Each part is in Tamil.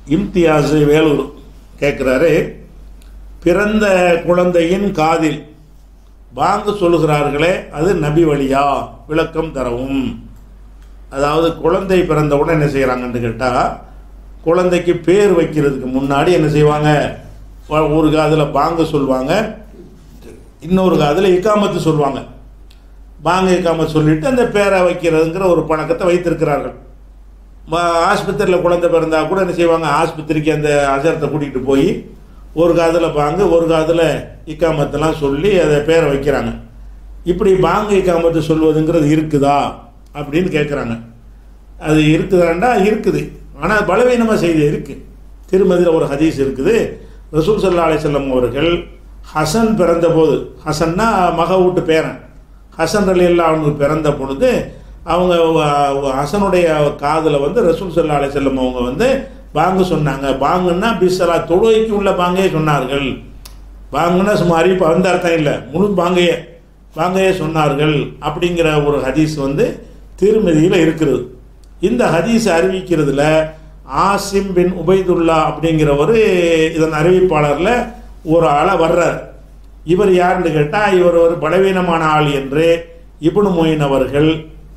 இம்தியாஸ் வேலூர் கேட்குறாரு பிறந்த குழந்தையின் காதில் பாங்கு சொல்லுகிறார்களே அது நபி வழியா விளக்கம் தரவும் அதாவது குழந்தை பிறந்தவுடன் என்ன செய்கிறாங்கன்னு கேட்டால் குழந்தைக்கு பேர் வைக்கிறதுக்கு முன்னாடி என்ன செய்வாங்க வ- ஒரு காதில் பாங்கு சொல்லுவாங்க இன்னொரு காதில் இக்காமத்து சொல்லுவாங்க பாங்கு இக்காமத்து சொல்லிட்டு அந்த பேரை வைக்கிறதுங்கிற ஒரு பழக்கத்தை வைத்திருக்கிறார்கள் ஆஸ்பத்திரியில் குழந்தை பிறந்தா கூட என்ன செய்வாங்க ஆஸ்பத்திரிக்கு அந்த அசரத்தை கூட்டிகிட்டு போய் ஒரு காதில் பாங்கு ஒரு காதில் இக்காமத்தெல்லாம் சொல்லி அதை பேரை வைக்கிறாங்க இப்படி பாங்கு இக்காமத்து சொல்வதுங்கிறது இருக்குதா அப்படின்னு கேட்குறாங்க அது இருக்குதாண்டா இருக்குது ஆனால் பலவீனமாக செய்தி இருக்குது திருமதியில் ஒரு ஹதீஸ் இருக்குது ரசூல் சல்லா அலிசல்லம் அவர்கள் ஹசன் பிறந்தபோது ஹசன்னா மக வீட்டு பேரன் ஹசன் அலி அல்லா அவனுக்கு பிறந்த பொழுது அவங்க வ- ஹசனுடைய காதில் வந்து ரசூல் சல்லா அலிசல்லம் அவங்க வந்து பாங்கு சொன்னாங்க பாங்குன்னா பிஸ்ஸலா தொழுகைக்கு உள்ள பாங்கே சொன்னார்கள் பாங்குன்னா சும்மா அறிவிப்பு அந்த அர்த்தம் இல்லை முழு பாங்கையே பாங்கையே சொன்னார்கள் அப்படிங்கிற ஒரு ஹதீஸ் வந்து திருமதியில் இருக்கிறது இந்த ஹதீஸ் அறிவிக்கிறதுல ஆசிம் பின் உபைதுல்லா அப்படிங்கிற ஒரு இதன் அறிவிப்பாளரில் ஒரு ஆளை வர்றார் இவர் யாருன்னு கேட்டால் இவர் ஒரு பலவீனமான ஆள் என்று இப்னு மொயின் அவர்கள்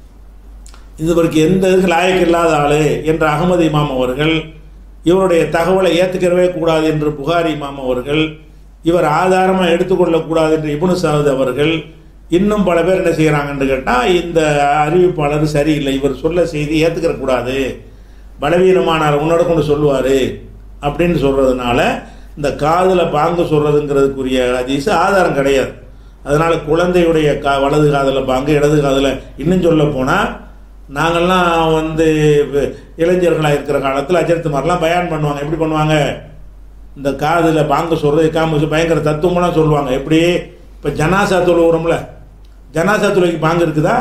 இவருக்கு எந்த இதுக்கு லாயக்கு இல்லாத ஆளு என்ற அகமது இமாம் அவர்கள் இவருடைய தகவலை ஏற்றுக்கிறவே கூடாது என்று புகாரி இமாம் அவர்கள் இவர் ஆதாரமாக எடுத்துக்கொள்ளக்கூடாது என்று இப்னு சாவுத் அவர்கள் இன்னும் பல பேர் என்ன செய்கிறாங்கன்னு கேட்டால் இந்த அறிவிப்பாளர் சரியில்லை இவர் சொல்ல செய்தி ஏற்றுக்கிற கூடாது பலவீனமானார் உன்னோட கொண்டு சொல்லுவார் அப்படின்னு சொல்கிறதுனால இந்த காதில் பாங்கு சொல்கிறதுங்கிறதுக்குரிய ஹதீஸ் ஆதாரம் கிடையாது அதனால் குழந்தையுடைய கா வலது காதில் பாங்கு இடது காதில் இன்னும் சொல்ல போனால் நாங்கள்லாம் வந்து வ- இளைஞர்களாக இருக்கிற காலத்தில் அஜர்த்து மாதிரிலாம் பயான் பண்ணுவாங்க எப்படி பண்ணுவாங்க இந்த காதில் பாங்கு சொல்கிறது காம பயங்கர தத்துவமெல்லாம் சொல்லுவாங்க எப்படி இப்போ ஜனாசா தொழுவுறோம்ல ஜனாசா தொழுகைக்கு பாங்கு இருக்குதா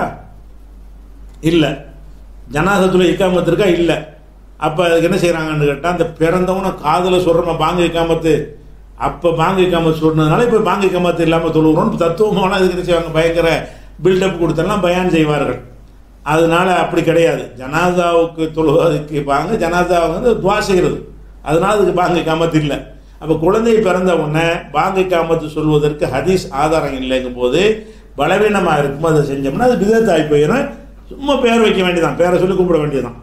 இல்லை ஜனாசா தொழுகை இக்காமத்து இருக்கா இல்லை அப்போ அதுக்கு என்ன செய்கிறாங்கன்னு கேட்டால் அந்த பிறந்தவனை காதில் சொல்கிறோமா பாங்கு இக்காமத்து அப்போ பாங்கு இக்காமத்து சொன்னதுனால இப்போ பாங்கு இக்காமத்து இல்லாமல் தொழுகிறோம் தத்துவமான இதுக்கு என்ன செய்வாங்க பயங்கர பில்டப் கொடுத்தெல்லாம் பயான் செய்வார்கள் அதனால அப்படி கிடையாது ஜனாதாவுக்கு தொழுவதுக்கு பாங்க ஜனாதா வந்து துவா செய்கிறது அதனால அதுக்கு பாங்கு காமத்து இல்லை அப்போ குழந்தை பிறந்த உடனே பாங்கு காமத்து சொல்வதற்கு ஹதீஸ் ஆதாரம் இல்லைங்கும் போது பலவீனமாக இருக்கும் அதை செஞ்சோம்னா அது விதத்தாய் போயிடும் சும்மா பேர் வைக்க வேண்டியதான் பேரை சொல்லி கும்பிட வேண்டியதான்